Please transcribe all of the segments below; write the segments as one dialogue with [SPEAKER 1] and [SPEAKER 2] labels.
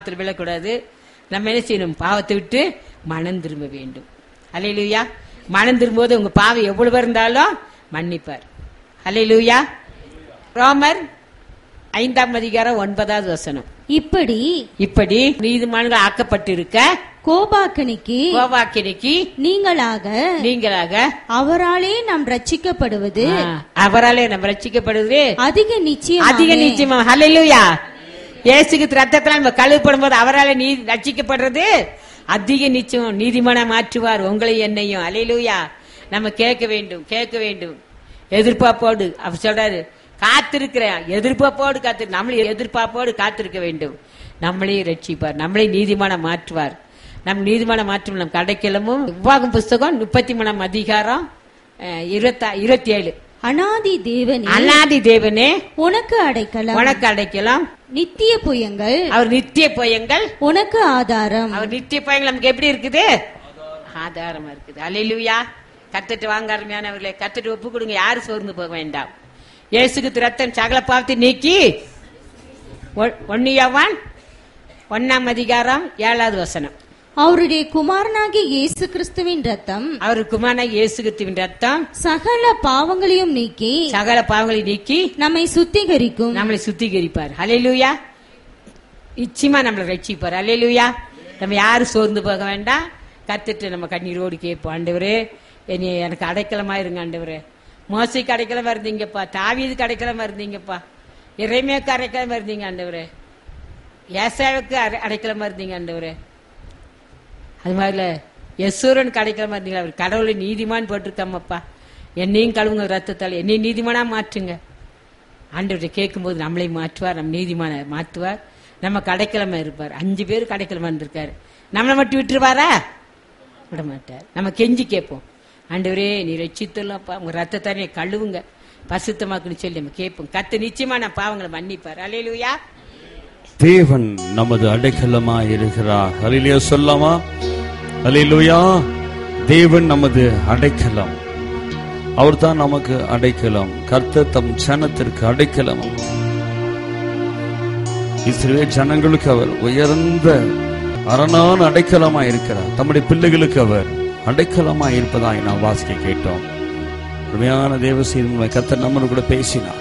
[SPEAKER 1] பாவத்தில் விழக்கூடாது நம்ம என்ன செய்யணும் பாவத்தை விட்டு மனம் திரும்ப வேண்டும் அலையிலுயா மனம் திரும்பும்போது உங்க பாவம் எவ்வளவு இருந்தாலும் மன்னிப்பார் அலையிலுயா ரோமர் ஐந்தாம் அதிகாரம் ஒன்பதாவது வசனம்
[SPEAKER 2] இப்படி
[SPEAKER 1] இப்படி நீதிமான்கள் ஆக்கப்பட்டிருக்க
[SPEAKER 2] கோபாக்கனிக்கு
[SPEAKER 1] கோவாக்கினைக்கு
[SPEAKER 2] நீங்களாக
[SPEAKER 1] நீங்களாக
[SPEAKER 2] அவராலே நாம் ரட்சிக்கப்படுவது
[SPEAKER 1] ஆ, அவராலே நம்ம ரட்சிக்கப்படுவது
[SPEAKER 2] அதிக நிச்சயம்
[SPEAKER 1] அதிக நிச்சயமா ஹalleluya இயேசுக்கு ரத்தத்தால் நம்ம கழுவப்படும் போது அவரால் நீ ரட்சிக்கப்படுறது அதிக நிச்சயம் நீதிமான மாற்றுவார் உங்களை என்னையும் ஹalleluya நம்ம கேட்க வேண்டும் கேட்க வேண்டும் எதிர்பார்ப்போடு அவர் சொல்றாரு காத்திருக்கிறேன் எதிர்பார்ப்போடு காத்து நம்மளை எதிர்பார்ப்போடு காத்திருக்க வேண்டும் நம்மளையும் ரட்சிப்பார் நம்மளை நீதிமான மாற்றுவார் நம் நீதிமான மாற்றும் நம் கடைக்கிழமும் உபாகம் புஸ்தகம் முப்பத்தி மூணாம் அதிகாரம் அஹ், இருபத்தா இருபத்தி ஏழு
[SPEAKER 2] அனாதி தேவனே
[SPEAKER 1] அநாதி தேவனே
[SPEAKER 2] உனக்கு அடைக்கலம்
[SPEAKER 1] உனக்கு அடைக்கலாம்
[SPEAKER 2] நித்திய புயங்கள்
[SPEAKER 1] அவர் நித்திய பயங்கள்
[SPEAKER 2] உனக்கு ஆதாரம்
[SPEAKER 1] அவர் நித்திய பயங்கள் நமக்கு எப்படி இருக்குது ஆதாரமா இருக்குது அலையிலுயா கத்துட்டு வாங்க அருமையானவர்களே கத்துட்டு ஒப்பு கொடுங்க யாரும் சோர்ந்து போக வேண்டாம் இயேசுக்கு ரத்தம் சகல பாவத்தை நீக்கி ஒன்னியவான் ஒன்னாம் அதிகாரம் ஏழாவது வசனம்
[SPEAKER 2] அவருடைய குமாரனாகிய இயேசு கிறிஸ்துவின் ரத்தம்
[SPEAKER 1] அவர் குமாரன இயேசுகித்துவின் ரத்தம்
[SPEAKER 2] சகல பாவங்களையும் நீக்கி
[SPEAKER 1] சகல பாவங்களை நீக்கி
[SPEAKER 2] நம்மை சுத்திகரிக்கும்
[SPEAKER 1] நம்மளை சுத்திகரிப்பார் ஹalleluya நிச்சயமா நம்மளை ரட்சிப்பார் ஹalleluya நம்ம யாரும் சோர்ந்து போக வேண்டாம் கத்துட்டு நம்ம கண்ணீரோடு கேட்போம் ஆண்டவரே என்னை எனக்கு அடைக்கலமா இருங்க ஆண்டவரே மோசைக்கு அடைக்கலமா இருந்தீங்கப்பா தாவீதுக்கு அடைக்கலமா இருந்தீங்கப்பா இறைமையாக்கு அடைக்கலமா இருந்தீங்க ஆண்டவரே ஏசாவுக்கு அடை- அடைக்கலமா இருந்தீங்க ஆண்டவரே அது மாதிரில யசூரன் கிடைக்காம இருந்தீங்களா அவர் கடவுளை நீதிமான் போட்டிருக்காமப்பா என்னையும் கழுவுங்க ரத்தத்தால் என்னையும் நீதிமானா மாற்றுங்க ஆண்டவர்கிட்ட கேட்கும்போது நம்மளை மாற்றுவார் நம்ம நீதிமான மாற்றுவார் நம்ம கடைக்கிழமை இருப்பார் அஞ்சு பேர் கடைக்கிழமை இருந்திருக்காரு நம்மளை மட்டும் விட்டுருவாரா விட மாட்டார் நம்ம கெஞ்சி கேட்போம் ஆண்டவரே நீ ரட்சித்துள்ளப்பா உங்க ரத்தத்தானே கழுவுங்க பசுத்தமாக்குன்னு சொல்லி நம்ம கேட்போம் கத்து நிச்சயமா நான் பாவங்களை மன்னிப்பார் அலையிலுயா
[SPEAKER 3] தேவன் நமது அடைக்கலமாய் இருக்கிறார் ஹalleluya சொல்லாமா ஹalleluya தேவன் நமது அடைக்கலம் அவர்தான் நமக்கு அடைக்கலம் கர்த்தர் தம் ஜனத்திற்கு அடைக்கலம் இஸ்ரவேல் ஜனங்களுக்கு அவர் உயர்ந்த அரணான அடைக்கலமாய் இருக்கிறார் தம்முடைய பிள்ளைகளுக்கு அவர் அடைக்கலமாய் இருப்பதாய் நாம் வாசிக்க கேட்டோம் உண்மையான தேவ செய்தி கர்த்தர் நம்மளோட கூட பேசினார்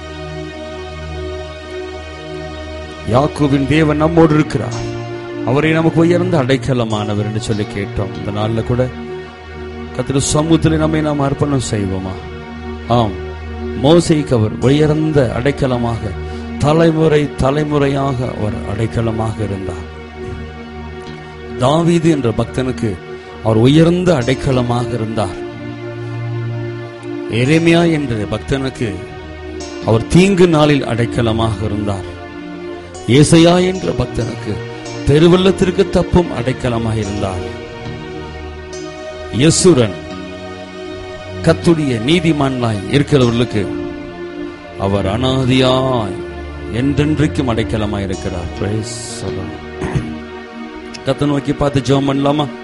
[SPEAKER 3] யாக்கோவின் தேவன் நம்மோடு இருக்கிறார் அவரை நமக்கு உயர்ந்த அடைக்கலமானவர் என்று சொல்லி கேட்டோம் இந்த நாள்ல கூட கத்திர சமூகத்தில் நம்மை நாம் அர்ப்பணம் செய்வோமா ஆம் மோசைக்கு அவர் உயர்ந்த அடைக்கலமாக தலைமுறை தலைமுறையாக அவர் அடைக்கலமாக இருந்தார் தாவீது என்ற பக்தனுக்கு அவர் உயர்ந்த அடைக்கலமாக இருந்தார் எரேமியா என்ற பக்தனுக்கு அவர் தீங்கு நாளில் அடைக்கலமாக இருந்தார் ஏசையா என்ற பக்தனுக்கு பெருவெள்ளத்திற்கு தப்பும் அடைக்கலமாக இருந்தார் யசுரன் கத்துடைய நீதிமான்லாய் இருக்கிறவர்களுக்கு அவர் அனாதியாய் என்றென்றைக்கும் அடைக்கலமாய் இருக்கிறார் Praise the Lord. கத்தை நோக்கி பார்த்து ஜெபம் பண்ணலாமா